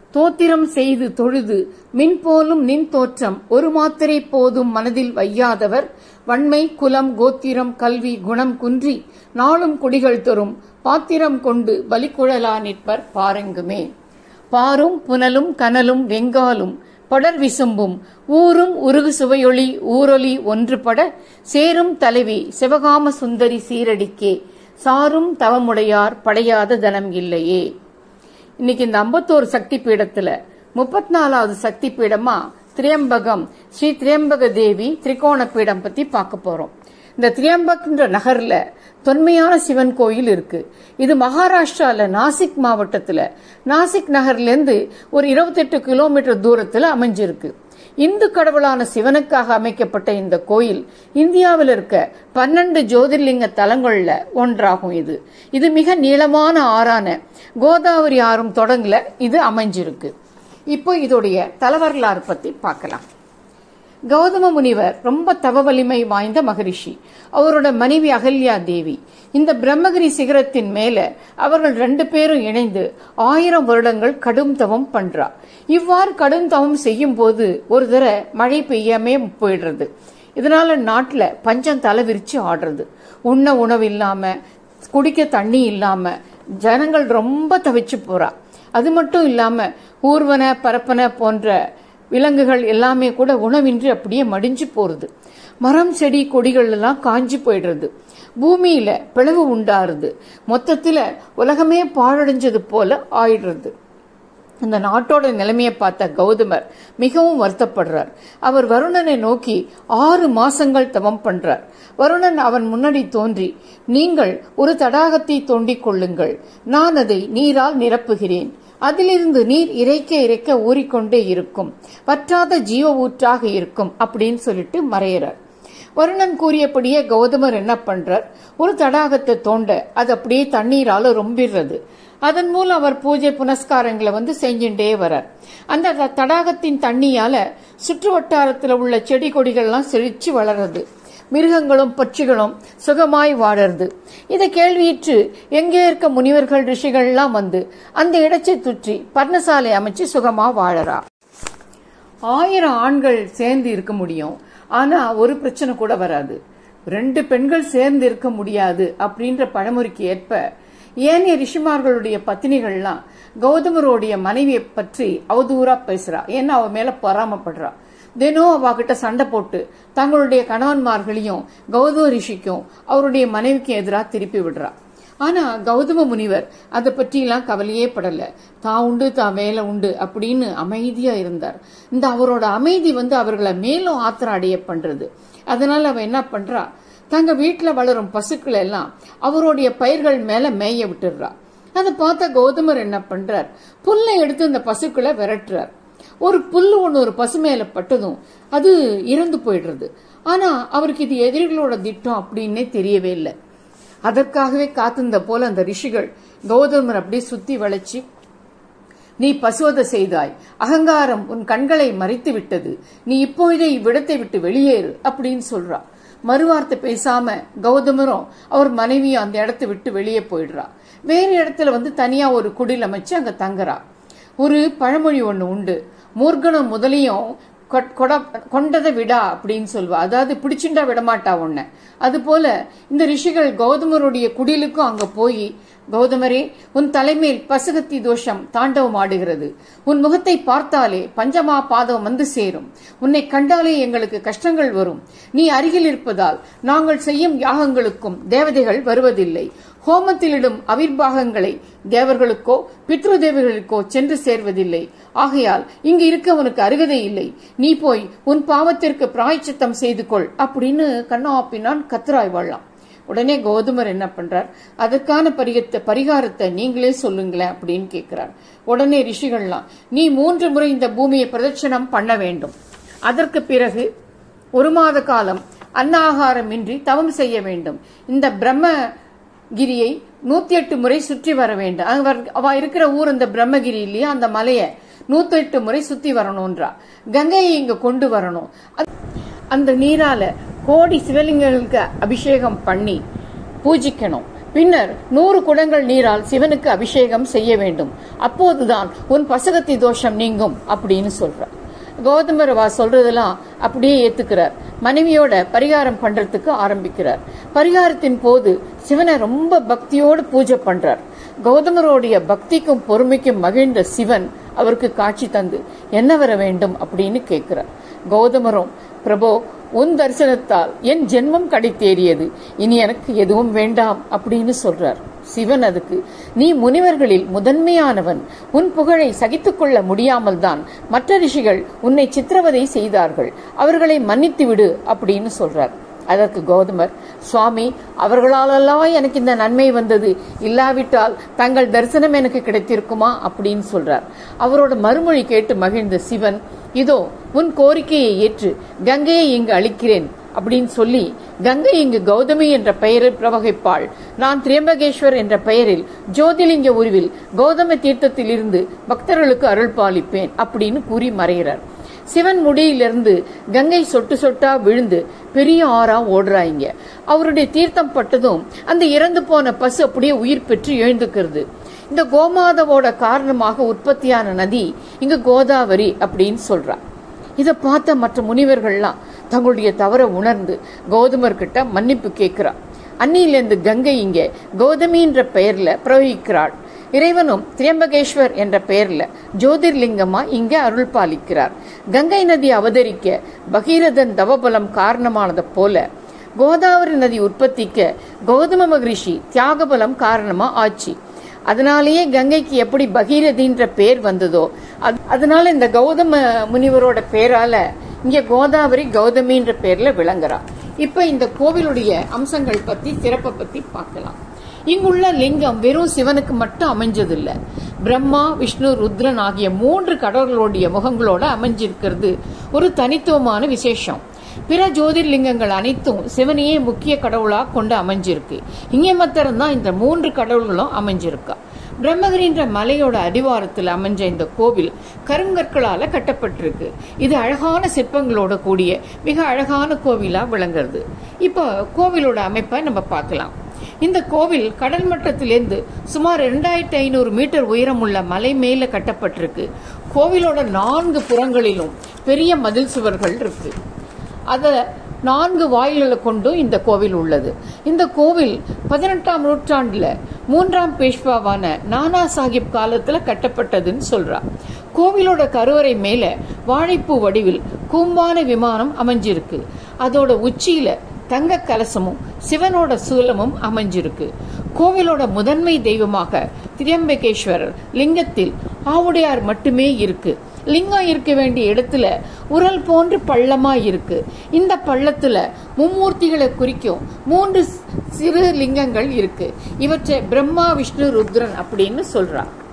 தோத்திரம் செய்து தொழுது மின் போலும் நின் தோற்றம் ஒரு மாத்திரை போதும் மனதில் வையாதவர் வன்மை குலம் கோத்திரம் கல்வி குணம் குன்றி நாளும் குடிகள் தரும் பாத்திரம் கொண்டு பலிக்குழலா நிற்பர் பாரெங்குமே பாரும் புனலும் கனலும் வெங்காலும் படர் விசும்பும் ஊரும் உருகு சுவையொளி ஊரொலி ஒன்றுபட சேரும் தலைவி சிவகாம சுந்தரி சீரடிக்கே சாரும் தவமுடையார் படையாத தனம் இல்லையே இன்னைக்கு இந்த ஐம்பத்தோரு சக்தி பீடத்துல முப்பத்தி நாலாவது சக்தி பீடமா திரியம்பகம் ஸ்ரீ திரியம்பக தேவி திரிகோண பீடம் பத்தி பார்க்க போறோம் இந்த திரியம்பக்ன்ற நகர்ல தொன்மையான சிவன் கோயில் இருக்கு இது மகாராஷ்டிரால நாசிக் மாவட்டத்துல நாசிக் நகர்ல இருந்து ஒரு இருபத்தெட்டு கிலோமீட்டர் தூரத்துல அமைஞ்சிருக்கு இந்து கடவுளான சிவனுக்காக அமைக்கப்பட்ட இந்த கோயில் இந்தியாவில் இருக்க பன்னெண்டு ஜோதிர்லிங்க தலங்கள்ல ஒன்றாகும் இது இது மிக நீளமான ஆறான கோதாவரி ஆறும் தொடங்கல இது அமைஞ்சிருக்கு இப்போ இதோடைய தலவரலாறு பத்தி பார்க்கலாம் கௌதம முனிவர் ரொம்ப தவ வலிமை வாய்ந்த மகரிஷி அவரோட மனைவி அகல்யா தேவி இந்த பிரம்மகிரி சிகரத்தின் மேல அவர்கள் ரெண்டு பேரும் இணைந்து ஆயிரம் வருடங்கள் கடும் தவம் பண்றா இவ்வாறு கடும் தவம் செய்யும் போது ஒரு தடவை மழை பெய்யாமே போயிடுறது இதனால நாட்டுல பஞ்சம் தலை விரிச்சு ஆடுறது உண்ண உணவு இல்லாம குடிக்க தண்ணி இல்லாம ஜனங்கள் ரொம்ப தவிச்சு போறா அது மட்டும் இல்லாம ஊர்வன பரப்பன போன்ற விலங்குகள் எல்லாமே கூட உணவின்றி அப்படியே மடிஞ்சு போறது மரம் செடி கொடிகள் எல்லாம் காஞ்சி போயிடுறது பூமியில பிளவு உண்டாருது மொத்தத்துல உலகமே பாழடைஞ்சது போல ஆயிடுறது இந்த நாட்டோட நிலைமையை பார்த்த கௌதமர் மிகவும் வருத்தப்படுறார் அவர் வருணனை நோக்கி ஆறு மாசங்கள் தவம் பண்றார் வருணன் அவன் முன்னாடி தோன்றி நீங்கள் ஒரு தடாகத்தை தோண்டிக் கொள்ளுங்கள் நான் அதை நீரால் நிரப்புகிறேன் அதிலிருந்து நீர் இறைக்க இறைக்க ஊறிக்கொண்டே இருக்கும் வற்றாத ஜீவ ஊற்றாக இருக்கும் அப்படின்னு சொல்லிட்டு மறையிறார் வருணன் கூறியபடியே கௌதமர் என்ன பண்றார் ஒரு தடாகத்தை தோண்ட அது அப்படியே தண்ணீரால ரொம்பிடுறது அதன் மூலம் அவர் பூஜை புனஸ்காரங்களை வந்து செஞ்சுட்டே வரார் அந்த தடாகத்தின் தண்ணியால சுற்று வட்டாரத்தில் உள்ள செடி கொடிகள்லாம் செழிச்சு வளருது மிருகங்களும் பட்சிகளும் சுகமாய் வாழறது இதை கேள்வியிற்று எங்கே இருக்க முனிவர்கள் ரிஷிகள்லாம் வந்து அந்த இடத்தை சுற்றி பர்ணசாலை அமைச்சு சுகமா வாழறா ஆயிரம் ஆண்கள் சேர்ந்து இருக்க முடியும் ஆனா ஒரு பிரச்சனை கூட வராது ரெண்டு பெண்கள் சேர்ந்து இருக்க முடியாது அப்படின்ற பழமொழிக்கு ஏற்ப ஏனைய ரிஷிமார்களுடைய பத்தினிகள்லாம் கௌதமருடைய மனைவியை பற்றி அவதூறா பேசுறா ஏன்னா அவ மேல பொறாமப்படுறா தினம் அவகிட்ட சண்டை போட்டு தங்களுடைய கணவன்மார்களையும் கௌதம ரிஷிக்கும் அவருடைய மனைவிக்கும் எதிராக திருப்பி விடுறா ஆனா கௌதம முனிவர் அதை பற்றியெல்லாம் கவலையே படல தான் உண்டு தான் வேலை உண்டு அப்படின்னு அமைதியா இருந்தார் இந்த அவரோட அமைதி வந்து அவர்களை மேலும் ஆத்திரம் அடைய பண்றது அதனால அவ என்ன பண்றா தங்க வீட்டுல வளரும் பசுக்கள் எல்லாம் அவருடைய பயிர்கள் மேல மேய விட்டுடுறா அதை பார்த்த கௌதமர் என்ன பண்றார் புல்லை எடுத்து இந்த பசுக்களை விரட்டுறார் ஒரு புல்லு ஒண்ணு ஒரு பசு மேல பட்டதும் அது இறந்து போயிடுறது ஆனா அவருக்கு இது எதிரிகளோட திட்டம் அப்படின்னே தெரியவே இல்லை அதற்காகவே காத்திருந்த போல அந்த ரிஷிகள் கௌதமர் அப்படியே சுத்தி வளைச்சு நீ பசுவதை செய்தாய் அகங்காரம் உன் கண்களை மறைத்து விட்டது நீ இப்போதே இவ்விடத்தை விட்டு வெளியேறு அப்படின்னு சொல்றா மறுவார்த்தை பேசாம கௌதமரும் அவர் மனைவியும் அந்த இடத்தை விட்டு வெளியே போயிடுறா வேறு இடத்துல வந்து தனியா ஒரு குடில் அமைச்சு அங்க தங்குறா ஒரு பழமொழி ஒண்ணு உண்டு மூர்க்கனும் முதலையும் கொண்டதை விடா அப்படின்னு சொல்லுவா அதாவது பிடிச்சுண்டா விடமாட்டா உன்ன அது போல இந்த ரிஷிகள் கௌதமருடைய குடிலுக்கும் அங்க போய் கௌதமரே உன் தலைமேல் பசுகத்தி தோஷம் தாண்டவம் ஆடுகிறது உன் முகத்தை பார்த்தாலே பஞ்சமா பாதம் வந்து சேரும் உன்னை கண்டாலே எங்களுக்கு கஷ்டங்கள் வரும் நீ அருகில் இருப்பதால் நாங்கள் செய்யும் யாகங்களுக்கும் தேவதைகள் வருவதில்லை ஹோமத்திலிடும் அவிர்வாகங்களை தேவர்களுக்கோ பித்ரு தேவர்களுக்கோ சென்று சேர்வதில்லை ஆகையால் இங்கு இருக்க உனக்கு அருகதை இல்லை நீ போய் உன் பாவத்திற்கு பிராய்ச்சித்தம் செய்து கொள் அப்படின்னு கண்ணாப்பினான் கத்துராய் வாழலாம் உடனே கௌதமர் என்ன பண்றார் அதற்கான பரிகத்த பரிகாரத்தை நீங்களே சொல்லுங்களேன் அப்படின்னு கேட்கிறார் உடனே ரிஷிகள்லாம் நீ மூன்று முறை இந்த பூமியை பிரதட்சணம் பண்ண வேண்டும் அதற்கு பிறகு ஒரு மாத காலம் அன்னாகாரமின்றி தவம் செய்ய வேண்டும் இந்த பிரம்ம கிரியை நூத்தி எட்டு முறை சுற்றி வர வேண்டும் அங்க அவ இருக்கிற ஊர் அந்த பிரம்மகிரி இல்லையா அந்த மலையை நூத்தி எட்டு முறை சுத்தி வரணும்ன்றா கங்கையை இங்க கொண்டு வரணும் அந்த நீரால கோடி சிவலிங்கங்களுக்கு அபிஷேகம் பண்ணி பூஜிக்கணும் பின்னர் நூறு குடங்கள் நீரால் சிவனுக்கு அபிஷேகம் செய்ய வேண்டும் அப்போதுதான் உன் பசகத்தி தோஷம் நீங்கும் அப்படின்னு சொல்றார் கௌதமர் வா சொல்றதெல்லாம் அப்படியே ஏத்துக்கிறார் மனைவியோட பரிகாரம் பண்றதுக்கு ஆரம்பிக்கிறார் பரிகாரத்தின் போது சிவனை ரொம்ப பக்தியோடு பூஜை பண்றார் கௌதமருடைய பக்திக்கும் பொறுமைக்கும் மகிழ்ந்த சிவன் அவருக்கு காட்சி தந்து என்ன வர வேண்டும் அப்படின்னு கேட்கிறார் கௌதமரும் பிரபோ உன் தரிசனத்தால் என் ஜென்மம் கடைத்தேறியது இனி எனக்கு எதுவும் வேண்டாம் அப்படின்னு சொல்றார் சிவன் அதுக்கு நீ முனிவர்களில் முதன்மையானவன் உன் புகழை சகித்துக் கொள்ள முடியாமல் தான் மற்ற ரிஷிகள் உன்னை சித்திரவதை செய்தார்கள் அவர்களை மன்னித்து விடு அப்படின்னு சொல்றார் அதற்கு கௌதமர் சுவாமி அவர்களாலெல்லாம் எனக்கு இந்த நன்மை வந்தது இல்லாவிட்டால் தங்கள் தரிசனம் எனக்கு கிடைத்திருக்குமா அப்படின்னு சொல்றார் அவரோட மறுமொழி கேட்டு மகிழ்ந்த சிவன் இதோ உன் கோரிக்கையை ஏற்று கங்கையை இங்கு அளிக்கிறேன் அப்படின்னு சொல்லி கங்கை இங்கு கௌதமி என்ற பெயரில் பிரவகிப்பாள் நான் திரியம்பகேஸ்வர் என்ற பெயரில் ஜோதிலிங்க உருவில் கௌதம தீர்த்தத்தில் இருந்து பக்தர்களுக்கு அருள் பாலிப்பேன் அப்படின்னு கூறி மறைகிறார் சிவன் முடியிலிருந்து கங்கை சொட்டு சொட்டா விழுந்து பெரிய ஆறா ஓடுறாங்க அவருடைய தீர்த்தம் பட்டதும் அந்த இறந்து போன பசு அப்படியே உயிர் பெற்று எழுந்துக்கிறது இந்த கோமாதாவோட காரணமாக உற்பத்தியான நதி இங்கு கோதாவரி அப்படின்னு சொல்றா இதை பார்த்த மற்ற முனிவர்கள்லாம் தங்களுடைய தவற உணர்ந்து கௌதமர் கிட்ட மன்னிப்பு கேட்கிறா அன்னியிலிருந்து கங்கை இங்கே கௌதமின்ற பெயர்ல பிரவகிக்கிறாள் இறைவனும் திரியம்பகேஸ்வர் என்ற பெயர்ல ஜோதிர்லிங்கமா இங்கே அருள் பாலிக்கிறார் கங்கை நதி அவதரிக்க பகீரதன் தவபலம் காரணமானது போல கோதாவரி நதி உற்பத்திக்க கௌதம மகரிஷி தியாகபலம் காரணமா ஆச்சு அதனாலேயே கங்கைக்கு எப்படி பகீரதின்ற பேர் வந்ததோ அதனால இந்த கௌதம முனிவரோட பேரால இங்க கோதாவரி கௌதமின்ற பேர்ல விளங்குறா இப்ப இந்த கோவிலுடைய அம்சங்கள் பத்தி சிறப்பை பத்தி பார்க்கலாம் இங்குள்ள லிங்கம் வெறும் சிவனுக்கு மட்டும் அமைஞ்சதில்ல பிரம்மா விஷ்ணு ருத்ரன் ஆகிய மூன்று கடவுளுடைய முகங்களோட அமைஞ்சிருக்கிறது ஒரு தனித்துவமான விசேஷம் பிற ஜோதிர்லிங்கங்கள் அனைத்தும் சிவனையே முக்கிய கடவுளா கொண்டு அமைஞ்சிருக்கு இங்கே மாத்திரம் தான் இந்த மூன்று கடவுள்களும் அமைஞ்சிருக்கா பிரம்மகிரின்ற மலையோட அடிவாரத்தில் அமைஞ்ச இந்த கோவில் கருங்கற்களால கட்டப்பட்டிருக்கு இது அழகான சிற்பங்களோட கூடிய மிக அழகான கோவிலா விளங்குறது இப்போ கோவிலோட அமைப்பை நம்ம பார்க்கலாம் இந்த கோவில் கடல் மட்டத்திலிருந்து சுமார் இரண்டாயிரத்தி ஐநூறு மீட்டர் உயரம் உள்ள மலை மேல கட்டப்பட்டிருக்கு கோவிலோட நான்கு புறங்களிலும் பெரிய மதில் சுவர்கள் இருக்கு அத நான்கு வாயில்களை கொண்டும் இந்த கோவில் உள்ளது இந்த கோவில் பதினெட்டாம் நூற்றாண்டுல மூன்றாம் பேஷ்வாவான நானா சாஹிப் காலத்துல கட்டப்பட்டதுன்னு சொல்றா கோவிலோட கருவறை மேல வாழைப்பூ வடிவில் கூம்பான விமானம் அமைஞ்சிருக்கு அதோட உச்சியில தங்க கலசமும் சிவனோட சூலமும் அமைஞ்சிருக்கு கோவிலோட முதன்மை தெய்வமாக திரியம்பகேஸ்வரர் லிங்கத்தில் ஆவுடையார் மட்டுமே இருக்கு லிங்கம் இருக்க வேண்டிய இடத்துல உரல் போன்று பள்ளமா இருக்கு இந்த பள்ளத்துல மும்மூர்த்திகளை குறிக்கும் மூன்று சிறு லிங்கங்கள் இருக்கு இவற்றை பிரம்மா விஷ்ணு ருத்ரன் அப்படின்னு சொல்றா